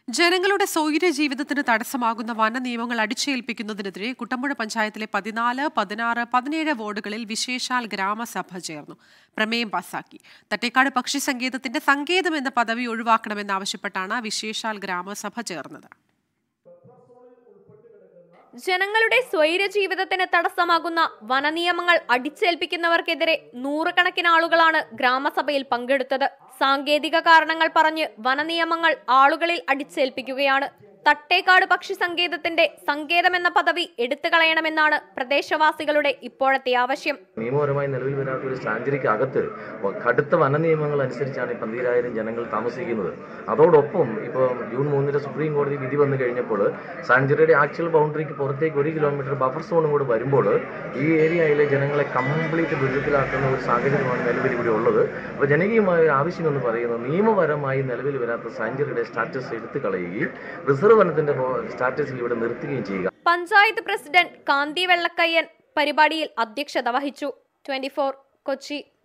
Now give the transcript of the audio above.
ജനങ്ങളുടെ സ്വൈര്യ ജീവിതത്തിന് തടസ്സമാകുന്ന വന നിയമങ്ങൾ അടിച്ചേൽപ്പിക്കുന്നതിനെതിരെ കുട്ടമ്പുഴ പഞ്ചായത്തിലെ പതിനാല് പതിനാറ് പതിനേഴ് വാർഡുകളിൽ വിശേഷാൽ ഗ്രാമസഭ ചേർന്നു പ്രമേയം പാസാക്കി തട്ടേക്കാട് പക്ഷി സങ്കേതത്തിന്റെ സങ്കേതം എന്ന പദവി ഒഴിവാക്കണമെന്നാവശ്യപ്പെട്ടാണ് വിശേഷാൽ ഗ്രാമസഭ ചേർന്നത് ജനങ്ങളുടെ സ്വൈര ജീവിതത്തിന് തടസ്സമാകുന്ന വനനിയമങ്ങൾ അടിച്ചേൽപ്പിക്കുന്നവർക്കെതിരെ നൂറുകണക്കിന് ആളുകളാണ് ഗ്രാമസഭയിൽ പങ്കെടുത്തത് സാങ്കേതിക കാരണങ്ങൾ പറഞ്ഞ് വനനിയമങ്ങൾ ആളുകളിൽ അടിച്ചേൽപ്പിക്കുകയാണ് തട്ടേക്കാട് പക്ഷി സങ്കേതത്തിന്റെ സങ്കേതം എന്ന പദവി എടുത്തു കളയണമെന്നാണ് പ്രദേശവാസികളുടെ ഇപ്പോഴത്തെ ആവശ്യം നിയമപരമായി നിലവിൽ വരാത്ത ഒരു സാഞ്ചുറിക്ക് അകത്ത് വ- കടുത്ത വന നിയമങ്ങൾ അനുസരിച്ചാണ് ഈ പന്തീരായിരം ജനങ്ങൾ താമസിക്കുന്നത് അതോടൊപ്പം ഇപ്പോൾ ജൂൺ മൂന്നിന് സുപ്രീം കോടതി വിധി വന്നു കഴിഞ്ഞപ്പോൾ സാഞ്ചുറിയുടെ ആക്ച്വൽ ബൗണ്ടറിക്ക് പുറത്തേക്ക് ഒരു കിലോമീറ്റർ ബഫർ സോണും കൂടെ വരുമ്പോൾ ഈ ഏരിയയിലെ ജനങ്ങളെ കംപ്ലീറ്റ് ദുരിതത്തിലാക്കുന്ന ഒരു സാഹചര്യമാണ് നിലവിൽ ഇവിടെ ഉള്ളത് അപ്പോൾ ജനകീയമായ ഒരു ആവശ്യം എന്ന് പറയുന്നത് നിയമപരമായി നിലവിൽ വരാത്ത സാഞ്ചുറിയുടെ സ്റ്റാറ്റസ് എടുത്തു കളയുകയും റിസർവ് വനത്തിന്റെ സ്റ്റാറ്റസിൽ ഇവിടെ നിർത്തുകയും ചെയ്യുക പഞ്ചായത്ത് പ്രസിഡന്റ് കാന്തി വെള്ളക്കയ്യൻ പരിപാടിയിൽ അധ്യക്ഷത വഹിച്ചു ട്വന്റി കൊച്ചി